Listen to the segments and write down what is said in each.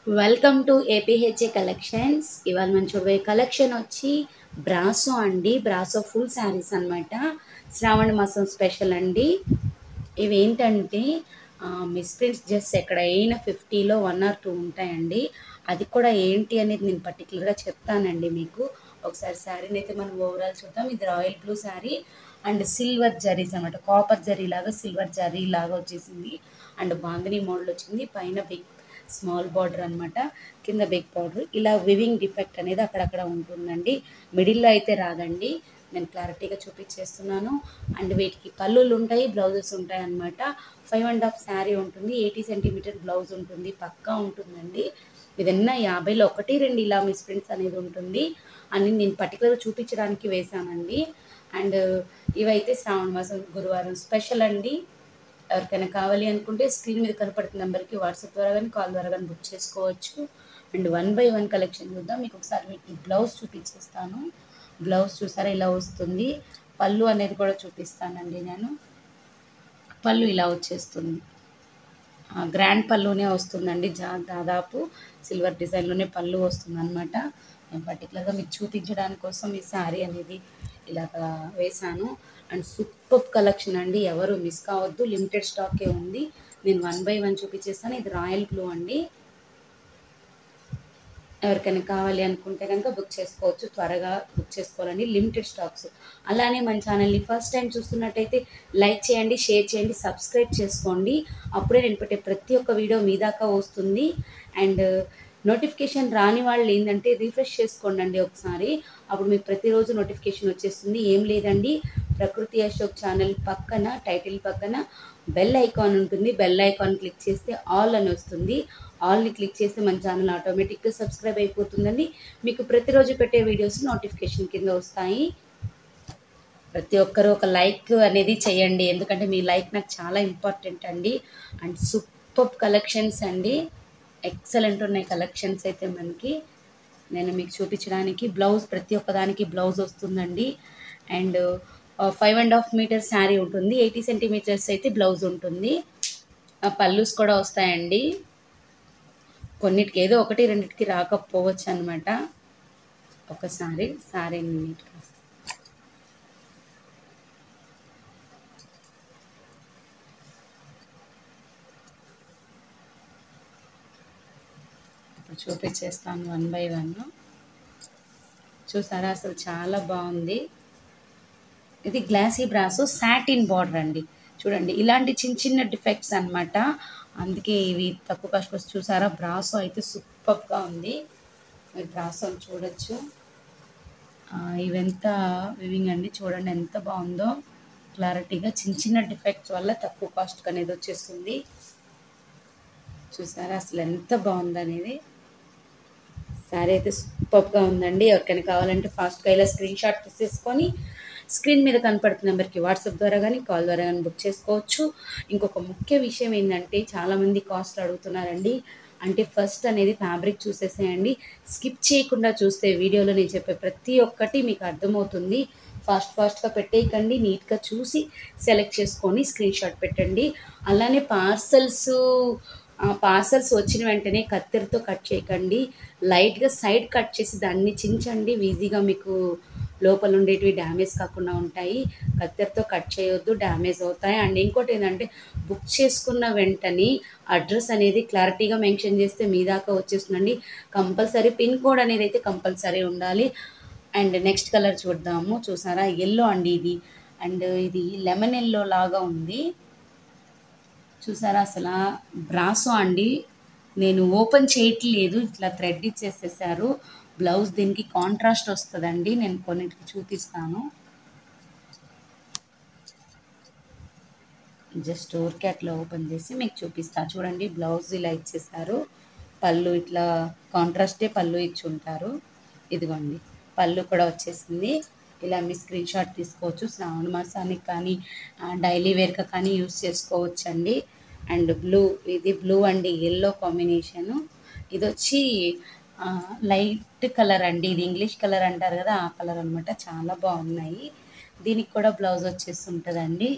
welcome to APHA collections ఇవాళ మనం చూడబోయే కలెక్షన్ వచ్చి బ్రాసో అండి బ్రాసో ఫుల్ శారీస్ అన్నమాట శ్రావణ మాసం స్పెషల్ అండి ఇవి ఏంటంటే మిస్ప్రింట్స్ జస్ట్ ఎక్కడైనా ఫిఫ్టీలో వన్ ఆర్ టూ ఉంటాయండి అది కూడా ఏంటి అనేది నేను పర్టికులర్గా చెప్తానండి మీకు ఒకసారి శారీని అయితే మనం ఓవరాల్ చూద్దాం ఇది royal blue sari and silver zaris అనమాట కాపర్ జరీ లాగా సిల్వర్ జరీ లాగా వచ్చేసింది అండ్ బాందిని మోడల్ వచ్చింది పైన బిగ్ స్మాల్ బార్డర్ అన్నమాట కింద బిగ్ బార్డర్ ఇలా వివింగ్ డిఫెక్ట్ అనేది అక్కడక్కడ ఉంటుందండి మిడిల్లో అయితే రాదండి నేను క్లారిటీగా చూపించేస్తున్నాను అండ్ వీటికి పళ్ళులు ఉంటాయి బ్లౌజెస్ ఉంటాయి అన్నమాట ఫైవ్ అండ్ హాఫ్ శారీ ఉంటుంది ఎయిటీ సెంటీమీటర్ బ్లౌజ్ ఉంటుంది పక్కా ఉంటుందండి ఇదన్నా యాభైలో ఒకటి రెండు ఇలా మిస్ప్రింట్స్ అనేది ఉంటుంది అని నేను పర్టికులర్గా చూపించడానికి వేశానండి అండ్ ఇవైతే శ్రావణ మాసం గురువారం స్పెషల్ అండి ఎవరికైనా కావాలి అనుకుంటే స్క్రీన్ మీద కనపడుతున్న నెంబర్కి వాట్సాప్ ద్వారా కానీ కాల్ ద్వారా కానీ బుక్ చేసుకోవచ్చు and one by one collection చూద్దాం మీకు ఒకసారి వీటి బ్లౌజ్ చూపించేస్తాను బ్లౌజ్ చూసారా ఇలా వస్తుంది పళ్ళు అనేది కూడా చూపిస్తానండి నేను పళ్ళు ఇలా వచ్చేస్తుంది ఆ, గ్రాండ్ పళ్ళునే వస్తుందండి జా దాదాపు సిల్వర్ డిజైన్లోనే పళ్ళు వస్తుంది అనమాట నేను పర్టికులర్గా మీకు చూపించడానికి కోసం ఈ శారీ అనేది ఇలాగా వేశాను అండ్ సూపర్ కలెక్షన్ అండి ఎవరు మిస్ కావద్దు లిమిటెడ్ స్టాకే ఉంది నేను వన్ బై వన్ చూపించేస్తాను ఇది రాయల్ బ్లూ అండి ఎవరికైనా కావాలి అనుకుంటే కనుక బుక్ చేసుకోవచ్చు త్వరగా బుక్ చేసుకోవాలండి లిమిటెడ్ స్టాక్స్ అలానే మన ఛానల్ని ఫస్ట్ టైం చూస్తున్నట్టయితే లైక్ చేయండి షేర్ చేయండి సబ్స్క్రైబ్ చేసుకోండి అప్పుడే నేను పెట్టే ప్రతి ఒక్క వీడియో మీ దాకా వస్తుంది అండ్ నోటిఫికేషన్ రాని వాళ్ళు ఏంటంటే రిఫ్రెష్ చేసుకోండి అండి ఒకసారి అప్పుడు మీకు ప్రతిరోజు నోటిఫికేషన్ వచ్చేస్తుంది ఏం లేదండి ప్రకృతి అశోక్ ఛానల్ పక్కన టైటిల్ పక్కన బెల్ ఐకాన్ ఉంటుంది బెల్ ఐకాన్ క్లిక్ చేస్తే ఆల్ అని వస్తుంది ఆల్ని క్లిక్ చేస్తే మన ఛానల్ ఆటోమేటిక్గా సబ్స్క్రైబ్ అయిపోతుందండి మీకు ప్రతిరోజు పెట్టే వీడియోస్ నోటిఫికేషన్ కింద వస్తాయి ప్రతి ఒక్కరూ ఒక లైక్ అనేది చేయండి ఎందుకంటే మీ లైక్ నాకు చాలా ఇంపార్టెంట్ అండి అండ్ సూపర్ కలెక్షన్స్ అండి ఎక్సలెంట్ ఉన్నాయి కలెక్షన్స్ అయితే మనకి నేను మీకు చూపించడానికి బ్లౌజ్ ప్రతి ఒక్కదానికి బ్లౌజ్ వస్తుందండి and five and half meter sari ఉంటుంది ఎయిటీ సెంటీమీటర్స్ అయితే బ్లౌజ్ ఉంటుంది పల్లూస్ కూడా వస్తాయండి కొన్నిటికి ఏదో ఒకటి రెండిటికి రాకపోవచ్చు అనమాట ఒకసారి శారీ నీట్గా ఇప్పుడు చూపించేస్తాను వన్ బై వన్ చూసారా అసలు చాలా బాగుంది ఇది గ్లాసీ బ్రాసో సాటిన్ బార్డర్ అండి చూడండి ఇలాంటి చిన్న చిన్న డిఫెక్ట్స్ అన్నమాట అందుకే ఇవి తక్కువ కాస్ట్ చూసారా బ్రాసో అయితే సూపర్గా ఉంది మీరు బ్రాసోని చూడొచ్చు ఆ, ఇవెంత వివింగ్ అండి చూడండి ఎంత బాగుందో క్లారిటీగా చిన్న చిన్న డిఫెక్ట్స్ వల్ల తక్కువ కాస్ట్ అనేది వచ్చేస్తుంది చూసారా అసలు ఎంత బాగుంది అనేది శారీ అయితే సూపర్గా ఉందండి ఎవరికైనా కావాలంటే ఫాస్ట్గా ఇలా స్క్రీన్ షాట్ తీసేసుకొని స్క్రీన్ మీద కనపడుతున్న నెంబర్కి వాట్సాప్ ద్వారా కానీ కాల్ ద్వారా కానీ బుక్ చేసుకోవచ్చు ఇంకొక ముఖ్య విషయం ఏంటంటే చాలామంది కాస్ట్ అడుగుతున్నారండి అంటే ఫస్ట్ అనేది ఫ్యాబ్రిక్ చూసేసేయండి స్కిప్ చేయకుండా చూస్తే వీడియోలో నేను చెప్పే ప్రతి ఒక్కటి మీకు అర్థమవుతుంది ఫాస్ట్ ఫాస్ట్గా పెట్టేయకండి నీట్గా చూసి సెలెక్ట్ చేసుకొని స్క్రీన్ షాట్ పెట్టండి అలానే పార్సల్స్ పార్సల్స్ వచ్చిన వెంటనే కత్తెరతో కట్ చేయకండి లైట్గా సైడ్ కట్ చేసి దాన్ని చించండి ఈజీగా మీకు లోపల ఉండేటివి డ్యామేజ్ కాకుండా ఉంటాయి కత్తెరతో కట్ చేయొద్దు డ్యామేజ్ అవుతాయి అండ్ ఇంకోటి ఏంటంటే బుక్ చేసుకున్న వెంటనే అడ్రస్ అనేది క్లారిటీగా మెన్షన్ చేస్తే మీ దాకా వచ్చేస్తుందండి కంపల్సరీ పిన్ కోడ్ అనేది అయితే కంపల్సరీ ఉండాలి అండ్ నెక్స్ట్ కలర్ చూద్దాము చూసారా ఎల్లో అండి ఇది అండ్ ఇది లెమన్ ఎల్లో లాగా ఉంది చూసారా అసలు బ్రాసో అండి నేను ఓపెన్ చేయట్లేదు ఇట్లా థ్రెడ్ ఇచ్చేసేసారు బ్లౌజ్ దీనికి కాంట్రాస్ట్ వస్తుందండి నేను కొన్నిటికి చూపిస్తాను జస్ట్ ఊరికే అట్లా ఓపెన్ చేసి మీకు చూపిస్తా చూడండి బ్లౌజ్ ఇలా ఇచ్చేసారు పళ్ళు ఇట్లా కాంట్రాస్టే పళ్ళు ఇచ్చి ఉంటారు ఇదిగోండి పళ్ళు కూడా వచ్చేసింది ఇలా మీ స్క్రీన్ షాట్ తీసుకోవచ్చు శ్రావణ మాసానికి కానీ డైలీ వేర్గా కానీ యూస్ చేసుకోవచ్చు అండి అండ్ బ్లూ ఇది బ్లూ అండి ఎల్లో కాంబినేషను ఇది వచ్చి లైట్ కలర్ అండి ఇది ఇంగ్లీష్ కలర్ అంటారు కదా ఆ కలర్ అనమాట చాలా బాగున్నాయి దీనికి కూడా బ్లౌజ్ వచ్చేసి ఉంటుందండి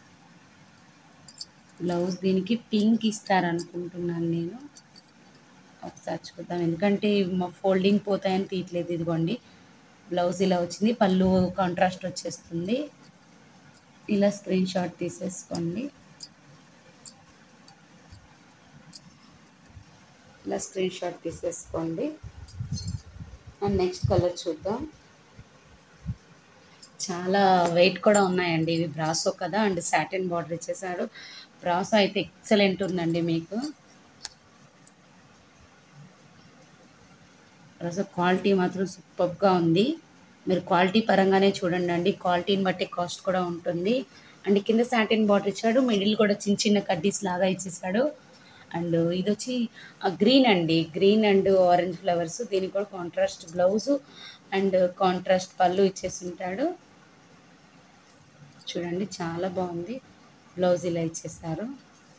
బ్లౌజ్ దీనికి పింక్ ఇస్తారనుకుంటున్నాను నేను ఒకసారి చూద్దాం ఎందుకంటే మా ఫోల్డింగ్ పోతాయని తీయట్లేదు ఇదిగోండి బ్లౌజ్ ఇలా వచ్చింది పళ్ళు కాంట్రాస్ట్ వచ్చేస్తుంది ఇలా స్క్రీన్ షాట్ తీసేసుకోండి ఇలా స్క్రీన్ షాట్ తీసేసుకోండి అండ్ నెక్స్ట్ కలర్ చూద్దాం చాలా వెయిట్ కూడా ఉన్నాయండి ఇవి బ్రాసో కదా అండ్ సాటిన్ బార్డర్ ఇచ్చేసాడు బ్రాసో అయితే ఎక్సలెంట్ ఉందండి మీకు బ్రాసో క్వాలిటీ మాత్రం సూపర్గా ఉంది మీరు క్వాలిటీ పరంగానే చూడండి అండి క్వాలిటీని బట్టి కాస్ట్ కూడా ఉంటుంది అండ్ కింద సాటిన్ బార్డర్ ఇచ్చాడు మిడిల్ కూడా చిన్న చిన్న కడ్డీస్ లాగా ఇచ్చేసాడు అండ్ ఇది వచ్చి గ్రీన్ అండి గ్రీన్ అండ్ ఆరెంజ్ ఫ్లవర్స్ దీనికి కూడా కాంట్రాస్ట్ బ్లౌజ్ అండ్ కాంట్రాస్ట్ పళ్ళు ఇచ్చేసి ఉంటాడు చూడండి చాలా బాగుంది బ్లౌజ్ ఇలా ఇచ్చేసారు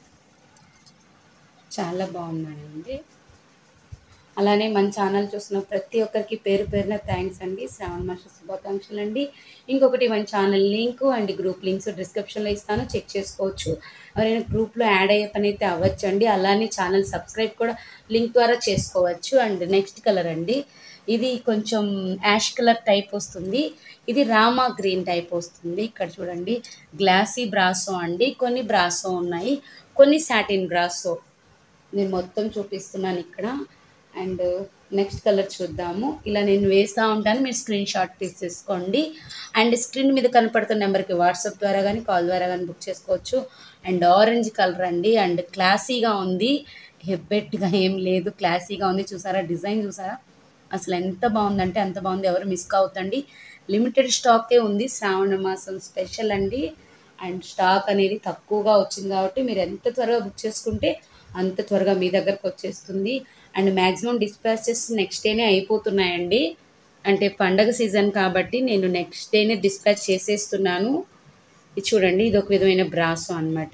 చాలా బాగున్నాయండి అలానే మన ఛానల్ చూసిన ప్రతి ఒక్కరికి పేరు పేరున థ్యాంక్స్ అండి శ్రావణ మాస శుభాకాంక్షలు అండి ఇంకొకటి మన channel link and group links డిస్క్రిప్షన్లో ఇస్తాను చెక్ చేసుకోవచ్చు ఎవరైనా గ్రూప్లో యాడ్ అయ్యే పని అయితే అవ్వచ్చు అండి అలానే ఛానల్ సబ్స్క్రైబ్ కూడా లింక్ ద్వారా చేసుకోవచ్చు అండ్ నెక్స్ట్ కలర్ అండి ఇది కొంచెం యాష్ కలర్ టైప్ వస్తుంది ఇది రామా గ్రీన్ టైప్ వస్తుంది ఇక్కడ చూడండి గ్లాసీ బ్రాసో అండి కొన్ని బ్రాసో ఉన్నాయి కొన్ని సాటిన్ బ్రాసో నేను మొత్తం చూపిస్తున్నాను ఇక్కడ అండ్ నెక్స్ట్ కలర్ చూద్దాము ఇలా నేను వేస్తూ ఉంటాను మీరు స్క్రీన్ షాట్ తీసేసుకోండి అండ్ స్క్రీన్ మీద కనపడుతున్న నెంబర్కి వాట్సాప్ ద్వారా కానీ కాల్ ద్వారా కానీ బుక్ చేసుకోవచ్చు అండ్ ఆరెంజ్ కలర్ అండి అండ్ క్లాసీగా ఉంది హెబ్బెట్గా ఏం లేదు క్లాసీగా ఉంది చూసారా డిజైన్ చూసారా అసలు ఎంత బాగుందంటే అంత బాగుంది ఎవరు మిస్ కావద్దండి లిమిటెడ్ స్టాకే ఉంది శ్రావణ మాసం స్పెషల్ అండి అండ్ స్టాక్ అనేది తక్కువగా వచ్చింది కాబట్టి మీరు ఎంత త్వరగా బుక్ చేసుకుంటే అంత త్వరగా మీ దగ్గరకు వచ్చేస్తుంది అండ్ మ్యాక్సిమం డిస్పాచెస్ నెక్స్ట్ డేనే అయిపోతున్నాయండి అంటే పండగ సీజన్ కాబట్టి నేను నెక్స్ట్ డేనే డిస్పాచ్ చేసేస్తున్నాను ఇది చూడండి ఇది ఒక విధమైన బ్రాసో అన్నమాట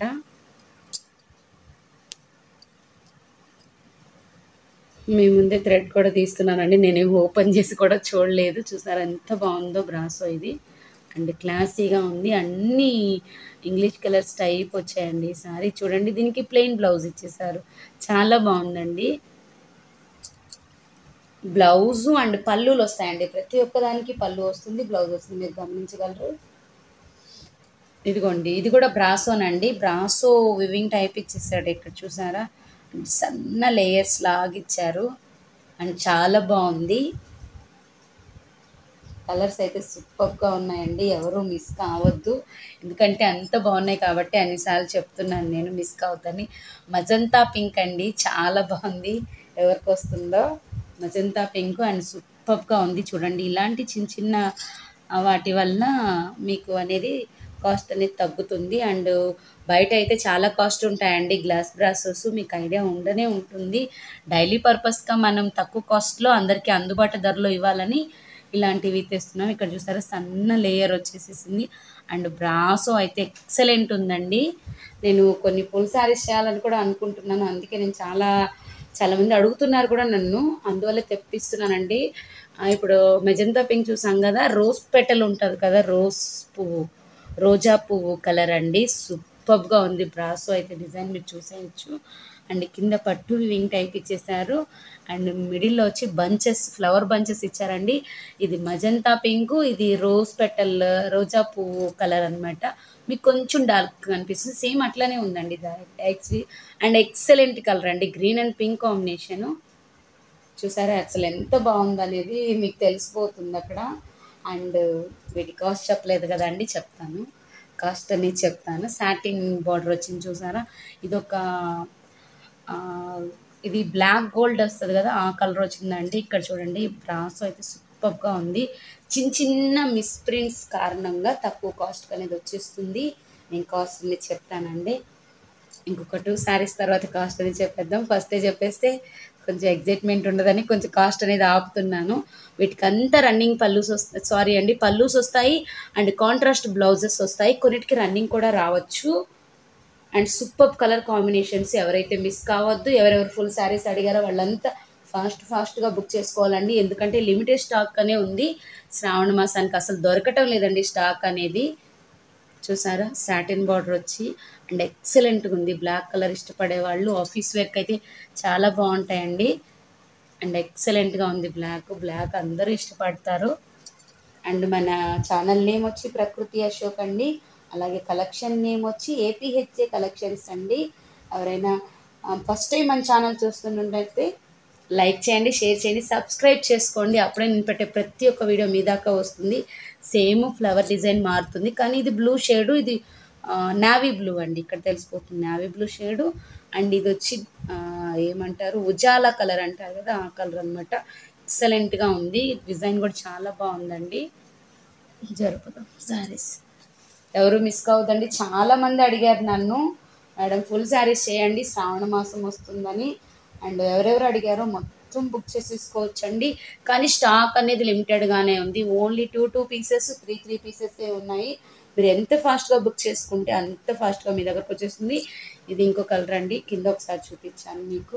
మీ ముందే థ్రెడ్ కూడా తీస్తున్నానండి నేను ఓపెన్ చేసి కూడా చూడలేదు చూసారా ఎంత బాగుందో బ్రాసో ఇది అండ్ క్లాసీగా ఉంది అన్నీ ఇంగ్లీష్ కలర్స్ టైప్ వచ్చాయండి ఈ సారీ చూడండి దీనికి ప్లెయిన్ బ్లౌజ్ ఇచ్చేసారు చాలా బాగుందండి బ్లౌజు అండ్ పళ్ళులు వస్తాయండి ప్రతి ఒక్కదానికి పళ్ళు వస్తుంది బ్లౌజ్ వస్తుంది మీరు గమనించగలరు ఇదిగోండి ఇది కూడా బ్రాసోనండి బ్రాసో వివింగ్ టైప్ ఇచ్చేసాడు ఇక్కడ చూసారా సన్న లేయర్స్ లాగా ఇచ్చారు అండ్ చాలా బాగుంది కలర్స్ అయితే సూపర్గా ఉన్నాయండి ఎవరు మిస్ కావద్దు ఎందుకంటే అంత బాగున్నాయి కాబట్టి అన్నిసార్లు చెప్తున్నాను నేను మిస్ కావద్దని మజంతా పింక్ అండి చాలా బాగుంది ఎవరికి వస్తుందో మజంతా పింక్ అండ్ సూపర్గా ఉంది చూడండి ఇలాంటి చిన్న చిన్న ఆ, వాటి వల్ల మీకు అనేది కాస్ట్ అనేది తగ్గుతుంది అండ్ బయట అయితే చాలా కాస్ట్ ఉంటాయండి గ్లాస్ బ్రాసెస్ మీకు ఐడియా ఉండనే ఉంటుంది డైలీ పర్పస్గా మనం తక్కువ కాస్ట్లో అందరికీ అందుబాటు ధరలో ఇవ్వాలని ఇలాంటివి తెస్తున్నాం ఇక్కడ చూసారా సన్న లేయర్ వచ్చేసేసింది అండ్ బ్రాసో అయితే ఎక్సలెంట్ ఉందండి నేను కొన్ని ఫుల్ శారీస్ చేయాలని కూడా అనుకుంటున్నాను అందుకే నేను చాలా చాలా మంది అడుగుతున్నారు కూడా నన్ను అందువల్ల తెప్పిస్తున్నానండి ఆ, ఇప్పుడు మెజంతా పింక్ చూసాం కదా రోజ్ పెటల్ ఉంటుంది కదా రోజ్ పువ్వు రోజా పువ్వు కలర్ అండి సూపర్గా ఉంది బ్రాసో అయితే డిజైన్ మీరు చూసేయచ్చు అండ్ కింద పట్టు వింగ్ టైప్ ఇచ్చేసారు అండ్ మిడిల్లో వచ్చి బంచెస్ ఫ్లవర్ బంచెస్ ఇచ్చారండి ఇది మజంతా పింక్ ఇది రోజ్ పెటల్ రోజా పువ్వు కలర్ అన్నమాట మీకు కొంచెం డార్క్ కనిపిస్తుంది సేమ్ అట్లానే ఉందండి యాక్చువల్లీ అండ్ ఎక్సలెంట్ కలర్ అండి గ్రీన్ అండ్ పింక్ కాంబినేషను చూసారా అసలు ఎంత బాగుంది అనేది మీకు తెలిసిపోతుంది అక్కడ అండ్ వీటి కాస్ట్ చెప్పలేదు కదండి చెప్తాను కాస్ట్ అనేది చెప్తాను సాటిన్ బార్డర్ వచ్చింది చూసారా ఇది ఒక ఆ, ఇది బ్లాక్ గోల్డ్ వస్తుంది కదా ఆ కలర్ వచ్చిందండి ఇక్కడ చూడండి బ్రాస్ అయితే సూపర్గా ఉంది చిన్న చిన్న మిస్ప్రింట్స్ కారణంగా తక్కువ కాస్ట్ అనేది వచ్చేస్తుంది నేను కాస్ట్ అనేది చెప్తానండి ఇంకొక టూ శారీస్ తర్వాత కాస్ట్ అనేది చెప్పేద్దాం ఫస్టే చెప్పేస్తే కొంచెం ఎగ్జైట్మెంట్ ఉండదని కొంచెం కాస్ట్ అనేది ఆపుతున్నాను వీటికి అంతా రన్నింగ్ పల్లూస్ వస్తాయి సారీ అండి పల్లూస్ వస్తాయి అండ్ కాంట్రాస్ట్ బ్లౌజెస్ వస్తాయి కొన్నిటికి రన్నింగ్ కూడా రావచ్చు అండ్ సూపర్ కలర్ కాంబినేషన్స్ ఎవరైతే మిస్ కావద్దు ఎవరెవరు ఫుల్ శారీస్ అడిగారో వాళ్ళంతా ఫాస్ట్ ఫాస్ట్గా బుక్ చేసుకోవాలండి ఎందుకంటే లిమిటెడ్ స్టాక్ అనే ఉంది శ్రావణ మాసానికి అసలు దొరకటం లేదండి స్టాక్ అనేది చూసారా సాటిన్ బార్డర్ వచ్చి అండ్ ఎక్సలెంట్గా ఉంది బ్లాక్ కలర్ ఇష్టపడే వాళ్ళు ఆఫీస్ వేర్కి అయితే చాలా బాగుంటాయండి అండ్ ఎక్సలెంట్గా ఉంది బ్లాక్ బ్లాక్ అందరూ ఇష్టపడతారు అండ్ మన ఛానల్ నేమ్ వచ్చి ప్రకృతి అశోక్ అండి అలాగే కలెక్షన్ నేమ్ వచ్చి ఏపీహెచ్ఏ కలెక్షన్స్ అండి ఎవరైనా ఫస్ట్ టైం మన ఛానల్ చూస్తున్నట్టయితే లైక్ చేయండి షేర్ చేయండి సబ్స్క్రైబ్ చేసుకోండి అప్పుడే నేను పెట్టే ప్రతి ఒక్క వీడియో మీ దాకా వస్తుంది సేమ్ ఫ్లవర్ డిజైన్ మారుతుంది కానీ ఇది బ్లూ షేడు ఇది నావీ బ్లూ అండి ఇక్కడ తెలిసిపోతుంది నావీ బ్లూ షేడు అండ్ ఇది వచ్చి ఆ, ఏమంటారు ఉజాలా కలర్ అంటారు కదా ఆ కలర్ అనమాట ఎక్సలెంట్గా ఉంది డిజైన్ కూడా చాలా బాగుందండి జరుపుదాం సారీస్ ఎవరు మిస్ కావద్దండి చాలా మంది అడిగారు నన్ను మేడం ఫుల్ శారీస్ చేయండి శ్రావణ మాసం వస్తుందని అండ్ ఎవరెవరు అడిగారో మొత్తం బుక్ చేసేసుకోవచ్చండి కానీ స్టాక్ అనేది లిమిటెడ్గానే ఉంది only two two pieces three three pieces ఉన్నాయి మీరు ఎంత ఫాస్ట్గా బుక్ చేసుకుంటే అంత ఫాస్ట్గా మీ దగ్గరకు వచ్చేస్తుంది ఇది ఇంకో కలర్ అండి కింద ఒకసారి చూపించాను మీకు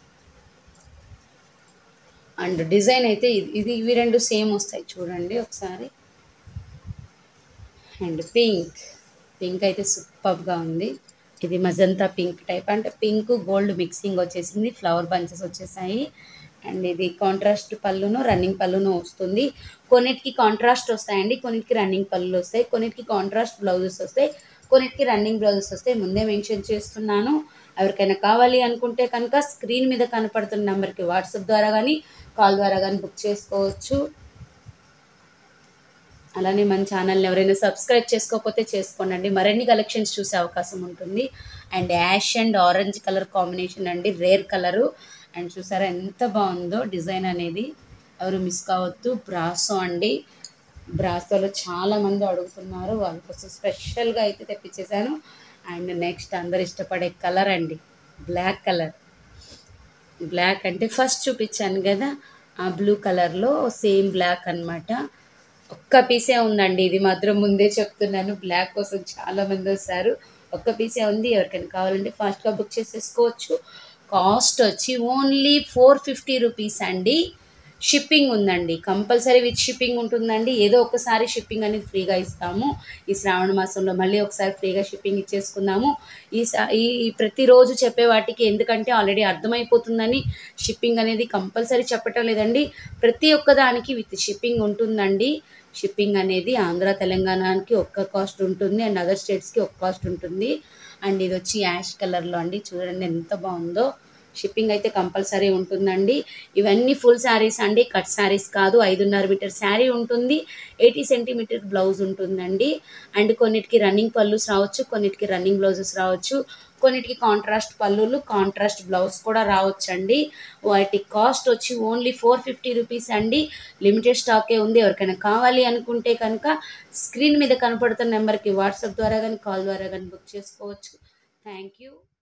అండ్ డిజైన్ అయితే ఇది ఇది ఇవి రెండు సేమ్ వస్తాయి చూడండి ఒకసారి అండ్ పింక్ పింక్ అయితే సూపర్గా ఉంది ఇది మజంతా పింక్ టైప్ అంటే పింక్ గోల్డ్ మిక్సింగ్ వచ్చేసింది ఫ్లవర్ బంచెస్ వచ్చేసాయి అండ్ ఇది కాంట్రాస్ట్ పళ్ళును రన్నింగ్ పళ్ళును వస్తుంది కొన్నిటికి కాంట్రాస్ట్ వస్తాయండి కొన్నిటికి రన్నింగ్ పళ్ళు వస్తాయి కొన్నిటికి కాంట్రాస్ట్ బ్లౌజెస్ వస్తాయి కొన్నిటికి రన్నింగ్ బ్లౌజెస్ వస్తాయి ముందే మెన్షన్ చేస్తున్నాను ఎవరికైనా కావాలి అనుకుంటే కనుక స్క్రీన్ మీద కనపడుతున్న నెంబర్కి వాట్సాప్ ద్వారా కానీ కాల్ ద్వారా కానీ బుక్ చేసుకోవచ్చు అలానే మన ఛానల్ని ఎవరైనా సబ్స్క్రైబ్ చేసుకోకపోతే చేసుకోండి మరిన్ని కలెక్షన్స్ చూసే అవకాశం ఉంటుంది and ash and orange colour combination అండి రేర్ కలరు అండ్ చూసారా ఎంత బాగుందో డిజైన్ అనేది ఎవరు మిస్ కావద్దు బ్రాసో అండి బ్రాసోలో చాలా మంది అడుగుతున్నారు వాళ్ళ కోసం స్పెషల్గా అయితే తెప్పించేశాను అండ్ నెక్స్ట్ అందరు ఇష్టపడే కలర్ అండి బ్లాక్ కలర్ బ్లాక్ అంటే ఫస్ట్ చూపించాను కదా ఆ బ్లూ కలర్లో సేమ్ బ్లాక్ అన్నమాట ఒక్క పీసే ఉందండి ఇది మాత్రం ముందే చెప్తున్నాను బ్లాక్ కోసం చాలా మంది వస్తారు ఒక్క పీసే ఉంది ఎవరికైనా కావాలంటే ఫాస్ట్గా బుక్ చేసేసుకోవచ్చు కాస్ట్ వచ్చి ఓన్లీ ఫోర్ ఫిఫ్టీ రూపీస్ అండి షిప్పింగ్ ఉందండి కంపల్సరీ విత్ షిప్పింగ్ ఉంటుందండి ఏదో ఒకసారి షిప్పింగ్ అనేది ఫ్రీగా ఇస్తాము ఈ శ్రావణ మాసంలో మళ్ళీ ఒకసారి ఫ్రీగా షిప్పింగ్ ఇచ్చేసుకుందాము ఈ సా- ఈ ఈ ప్రతిరోజు చెప్పే వాటికి ఎందుకంటే ఆల్రెడీ అర్థమైపోతుందని షిప్పింగ్ అనేది కంపల్సరీ చెప్పటం లేదండి ప్రతి ఒక్క దానికి విత్ షిప్పింగ్ ఉంటుందండి షిప్పింగ్ అనేది ఆంధ్ర తెలంగాణకి ఒక్క కాస్ట్ ఉంటుంది అండ్ అదర్ స్టేట్స్కి ఒక కాస్ట్ ఉంటుంది అండ్ ఇది వచ్చి యాష్ కలర్లో అండి చూడండి ఎంత బాగుందో షిప్పింగ్ అయితే కంపల్సరీ ఉంటుందండి ఇవన్నీ ఫుల్ శారీస్ అండి కట్ శారీస్ కాదు ఐదున్నర మీటర్ శారీ ఉంటుంది ఎయిటీ సెంటీమీటర్ బ్లౌజ్ ఉంటుందండి అండ్ కొన్నిటికి రన్నింగ్ పళ్ళుస్ రావచ్చు కొన్నిటికి రన్నింగ్ బ్లౌజెస్ రావచ్చు కొన్నిటికి కాంట్రాస్ట్ పళ్ళులు కాంట్రాస్ట్ బ్లౌజ్ కూడా రావచ్చండి వాటి కాస్ట్ వచ్చి ఓన్లీ ఫోర్ ఫిఫ్టీ రూపీస్ అండి లిమిటెడ్ స్టాకే ఉంది ఎవరికైనా కావాలి అనుకుంటే కనుక స్క్రీన్ మీద కనపడుతున్న నెంబర్కి వాట్సాప్ ద్వారా కానీ కాల్ ద్వారా కానీ బుక్ చేసుకోవచ్చు థ్యాంక్ యూ